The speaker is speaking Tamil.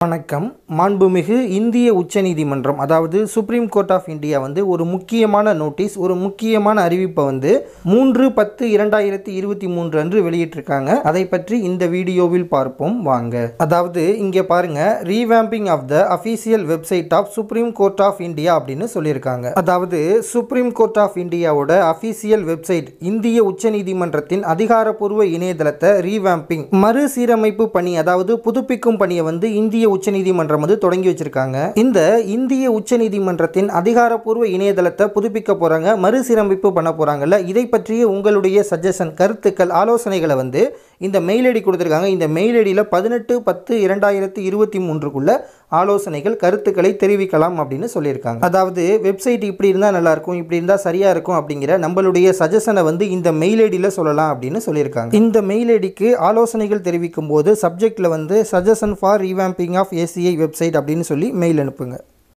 வணக்கம் மாண்புமிகு இந்திய உச்சநீதிமன்றம் அதாவது சுப்ரீம் கோர்ட் ஆஃப் இந்தியா வந்து ஒரு முக்கியமான நோட்டீஸ் ஒரு முக்கியமான அறிவிப்பை வந்து மூன்று பத்து இரண்டாயிரத்தி இருபத்தி மூன்று அன்று வெளியிட்டிருக்காங்க அதை பற்றி இந்த வீடியோவில் பார்ப்போம் வாங்க அதாவது இங்கே பாருங்க revamping of the official website of Supreme Court of India அப்படின்னு சொல்லியிருக்காங்க அதாவது சுப்ரீம் கோர்ட் ஆஃப் இந்தியாவோட அஃபீஷியல் வெப்சைட் இந்திய உச்சநீதிமன்றத்தின் அதிகாரப்பூர்வ இணையதளத்தை ரீவேம்பிங் மறுசீரமைப்பு பணி அதாவது புதுப்பிக்கும் பணியை வந்து இந்திய உச்சநீதிமன்றம் வந்து தொடங்கி வச்சிருக்காங்க இந்த இந்திய உச்சநீதிமன்றத்தின் அதிகாரப்பூர்வ இணையதளத்தை புதுப்பிக்க போறாங்க மறுசீரமைப்பு பண்ண போறாங்கல்ல இதை பற்றிய உங்களுடைய சஜஷன் கருத்துக்கள் ஆலோசனைகளை வந்து இந்த மெயில் ஐடி கொடுத்துருக்காங்க இந்த மெயில் ஐடியில் பதினெட்டு பத்து இரண்டாயிரத்தி இருபத்தி மூன்றுக்குள்ள ஆலோசனைகள் கருத்துக்களை தெரிவிக்கலாம் அப்படின்னு சொல்லியிருக்காங்க அதாவது வெப்சைட் இப்படி இருந்தால் நல்லா இருக்கும் இப்படி இருந்தால் சரியா இருக்கும் அப்படிங்கிற நம்மளுடைய சஜஷனை வந்து இந்த மெயில் ஐடியில் சொல்லலாம் அப்படின்னு சொல்லியிருக்காங்க இந்த மெயில் ஐடிக்கு ஆலோசனைகள் தெரிவிக்கும் போது சப்ஜெக்டில் வந்து suggestion for revamping of ACI website அப்படின்னு சொல்லி மெயில் அனுப்புங்க